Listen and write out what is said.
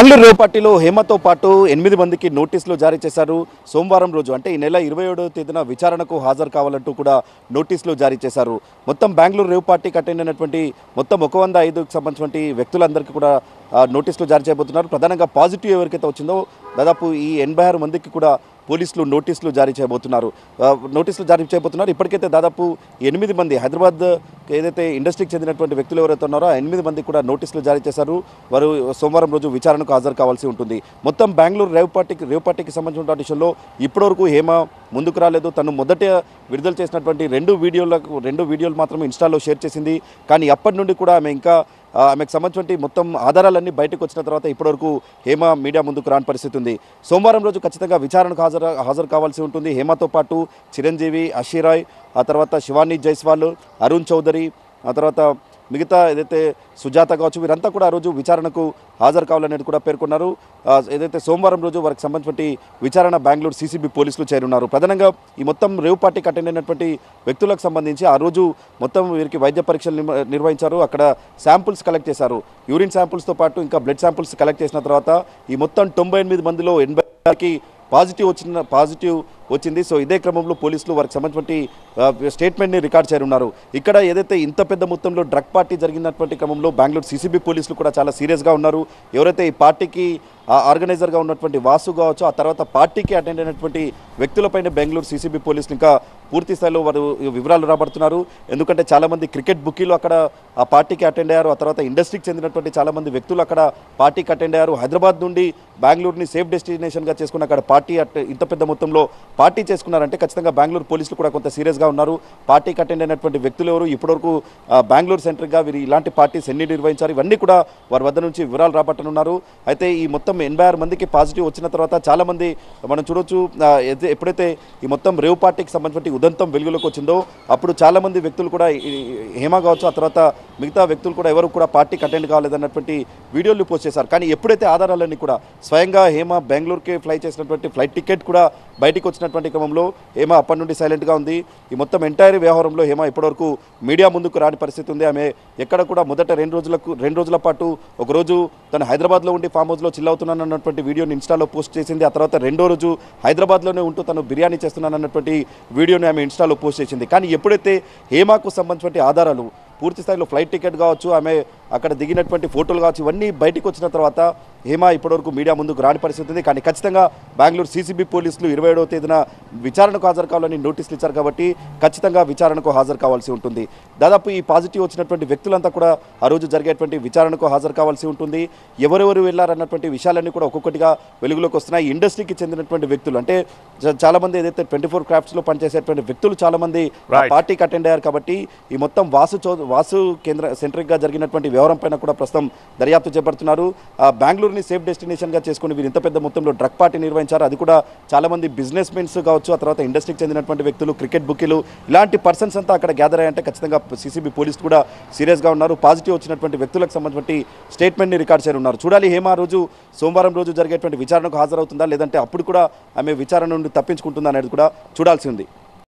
Bengaluru rave పార్టీలో హేమతో పాటు ఎనిమిది మందికి నోటీసులు జారీ చేశారు సోమవారం రోజు అంటే ఈ నెల ఇరవై ఏడవ తేదీన విచారణకు హాజరు కావాలంటూ కూడా నోటీసులు జారీ చేశారు మొత్తం బెంగళూరు రేవ్ పార్టీకి అటెండ్ అయినటువంటి మొత్తం ఒక వంద ఐదుకు సంబంధించినటువంటి వ్యక్తులందరికీ కూడా ఆ, నోటీసులు జారీ చేయబోతున్నారు ప్రధానంగా పాజిటివ్ ఎవరికైతే వచ్చిందో దాదాపు ఈ ఎనభై ఆరు మందికి కూడా పోలీసులు నోటీసులు జారీ చేయబోతున్నారు ఆ, నోటీసులు జారీ చేయబోతున్నారు ఇప్పటికైతే దాదాపు ఎనిమిది మంది హైదరాబాద్ ఏదైతే ఇండస్ట్రీకి చెందినటువంటి వ్యక్తులు ఎవరైతే ఉన్నారో ఆ ఎనిమిది మంది కూడా నోటీసులు జారీ చేశారు వారు సోమవారం రోజు విచారణకు హాజరు కావాల్సి ఉంటుంది మొత్తం బెంగళూరు రేవ్ పార్టీకి రేవ్ పార్టీకి సంబంధించిన విషయంలో ఇప్పటివరకు హేమ ముందుకు రాలేదు తను మొదట విడుదల చేసినటువంటి రెండు వీడియోలకు రెండు వీడియోలు మాత్రమే ఇన్స్టాలో షేర్ చేసింది కానీ అప్పటి నుండి కూడా ఆమె ఇంకా ఆ, ఆమెకు సంబంధించిన మొత్తం ఆధారాలన్నీ బయటకు వచ్చిన తర్వాత ఇప్పటివరకు హేమ మీడియా ముందుకు రాని పరిస్థితి ఉంది సోమవారం రోజు ఖచ్చితంగా విచారణకు హాజరు హాజరు కావాల్సి ఉంటుంది హేమతో పాటు చిరంజీవి అషిరాయ్ ఆ తర్వాత శివాని జైస్వాల్ అరుణ్ చౌదరి ఆ తర్వాత మిగతా ఏదైతే సుజాత కావచ్చు వీరంతా కూడా ఆ రోజు విచారణకు హాజరు కావాలనేది కూడా పేర్కొన్నారు ఆ, ఏదైతే సోమవారం రోజు వారికి సంబంధించిన విచారణ బెంగళూరు సీసీబీ పోలీసులు చేరున్నారు ప్రధానంగా ఈ మొత్తం రేవ్ పార్టీకి అటెండ్ అయినటువంటి వ్యక్తులకు సంబంధించి ఆ రోజు మొత్తం వీరికి వైద్య పరీక్షలు నిర్వ- నిర్వహించారు అక్కడ శాంపుల్స్ కలెక్ట్ చేశారు యూరిన్ శాంపుల్స్తో పాటు ఇంకా బ్లడ్ శాంపుల్స్ కలెక్ట్ చేసిన తర్వాత ఈ మొత్తం తొంభై ఎనిమిది మందిలో ఎనభై ఆరుకి పాజిటివ్ వచ్చిన పాజిటివ్ వచ్చింది సో ఇదే క్రమంలో పోలీసులు వారికి సంబంధించిన స్టేట్మెంట్ని రికార్డ్ చేయనున్నారు ఇక్కడ ఏదైతే ఇంత పెద్ద మొత్తంలో డ్రగ్ పార్టీ జరిగినటువంటి క్రమంలో బెంగళూరు సీసీబీ పోలీసులు కూడా చాలా సీరియస్గా ఉన్నారు ఎవరైతే ఈ పార్టీకి ఆ ఆర్గనైజర్గా ఉన్నటువంటి వాసు కావచ్చు ఆ తర్వాత పార్టీకి అటెండ్ అయినటువంటి వ్యక్తులపైన బెంగళూరు సీసీబీ పోలీసులు ఇంకా పూర్తి స్థాయిలో వారు వివరాలు రాబడుతున్నారు ఎందుకంటే చాలామంది క్రికెట్ బుకీలు అక్కడ ఆ పార్టీకి అటెండ్ అయ్యారు ఆ తర్వాత ఇండస్ట్రీకి చెందినటువంటి చాలామంది వ్యక్తులు అక్కడ పార్టీకి అటెండ్ అయ్యారు హైదరాబాద్ నుండి బెంగళూరుని సేఫ్ డెస్టినేషన్గా చేసుకుని అక్కడ పార్టీ అట్- ఇంత పెద్ద మొత్తంలో పార్టీ చేసుకున్నారంటే ఖచ్చితంగా బెంగళూరు పోలీసులు కూడా కొంత సీరియస్గా ఉన్నారు పార్టీకి అటెండ్ అయినటువంటి వ్యక్తులు ఎవరు ఇప్పటివరకు ఆ, బెంగళూరు సెంటర్గా వీరు ఇలాంటి పార్టీస్ ఎన్ని నిర్వహించారు ఇవన్నీ కూడా వారి వద్ద నుంచి వివరాలు రాబట్టనున్నారు అయితే ఈ మొత్తం ఎనభై ఆరు మందికి పాజిటివ్ వచ్చిన తర్వాత చాలామంది మనం చూడొచ్చు ఆ, ఎద- ఎప్పుడైతే ఈ మొత్తం రేవ్ పార్టీకి సంబంధించిన ఉదంతం వెలుగులోకి వచ్చిందో అప్పుడు చాలామంది వ్యక్తులు కూడా ఈ- ఈ హేమ కావచ్చు ఆ తర్వాత మిగతా వ్యక్తులు కూడా ఎవరు కూడా పార్టీకి అటెండ్ కాలేదన్నటువంటి వీడియోలు పోస్ట్ చేశారు కానీ ఎప్పుడైతే ఆధారాలన్నీ కూడా స్వయంగా హేమ బెంగళూరుకి ఫ్లై చేసినటువంటి ఫ్లైట్ టికెట్ కూడా బయటికి వచ్చినటువంటి క్రమంలో హేమ అప్పటి నుండి సైలెంట్గా ఉంది ఈ మొత్తం ఎంటైర్ వ్యవహారంలో హేమ ఇప్పటివరకు మీడియా ముందుకు రాని పరిస్థితి ఉంది ఆమె ఎక్కడ కూడా మొదట రెండు రోజులకు రెండు రోజుల పాటు ఒకరోజు తను హైదరాబాద్లో ఉండి ఫామ్ హౌస్లో చిల్ అవుతున్నాను అన్నటువంటి వీడియోని ఇన్స్టాలో పోస్ట్ చేసింది ఆ తర్వాత రెండో రోజు హైదరాబాద్లోనే ఉంటూ తను బిర్యానీ చేస్తున్నాను అన్నటువంటి వీడియోని ఆమె ఇన్స్టాలో పోస్ట్ చేసింది కానీ ఎప్పుడైతే హేమాకు సంబంధించిన ఆధారాలు పూర్తి స్థాయిలో ఫ్లైట్ టికెట్ కావచ్చు ఆమె అక్కడ దిగినటువంటి ఫోటోలు కావచ్చు ఇవన్నీ బయటికి వచ్చిన తర్వాత హేమ ఇప్పటివరకు మీడియా ముందుకు రాని పరిస్థితి ఉంది కానీ ఖచ్చితంగా బెంగళూరు సీసీబీ పోలీసులు ఇరవై ఏడవ తేదీన విచారణకు హాజరు కావాలని నోటీసులు ఇచ్చారు కాబట్టి ఖచ్చితంగా విచారణకు హాజరు కావాల్సి ఉంటుంది దాదాపు ఈ పాజిటివ్ వచ్చినటువంటి వ్యక్తులంతా కూడా ఆ రోజు జరిగేటువంటి విచారణకు హాజరు కావాల్సి ఉంటుంది ఎవరెవరు వెళ్ళారన్నటువంటి విషయాలన్నీ కూడా ఒక్కొక్కటిగా వెలుగులోకి వస్తున్నాయి ఈ ఇండస్ట్రీకి చెందినటువంటి వ్యక్తులు అంటే చ- చాలా మంది ఏదైతే ట్వంటీ ఫోర్ క్రాఫ్ట్స్లో పనిచేసేటువంటి వ్యక్తులు చాలా మంది ఆ Right. పార్టీకి అటెండ్ అయ్యారు కాబట్టి ఈ మొత్తం వాసు చౌ వాసు కేంద్ర సెంట్రిక్గా జరిగినటువంటి వ్యవహారం పైన కూడా ప్రస్తుతం దర్యాప్తు చేపడుతున్నారు ఆ బెంగళూరుని సేఫ్ డెస్టినేషన్గా చేసుకుని వీరు ఇంత పెద్ద మొత్తంలో డ్రగ్ పార్టీ నిర్వహించారు అది కూడా చాలా మంది బిజినెస్ మెన్స్ కావచ్చు ఆ తర్వాత ఇండస్ట్రీకి చెందినటువంటి వ్యక్తులు క్రికెట్ బుకీలు ఇలాంటి పర్సన్స్ అంతా అక్కడ గ్యాదర్ అయ్యంటే ఖచ్చితంగా సీసీబీ పోలీసులు కూడా సీరియస్గా ఉన్నారు పాజిటివ్ వచ్చినటువంటి వ్యక్తులకు సంబంధించి స్టేట్మెంట్ని రికార్డ్ చేయనున్నారు ఉన్నారు చూడాలి హేమ ఆ రోజు సోమవారం రోజు జరిగేటువంటి విచారణకు హాజరవుతుందా లేదంటే అప్పుడు కూడా ఆమె విచారణ నుండి తప్పించుకుంటుందా అనేది కూడా చూడాల్సి ఉంది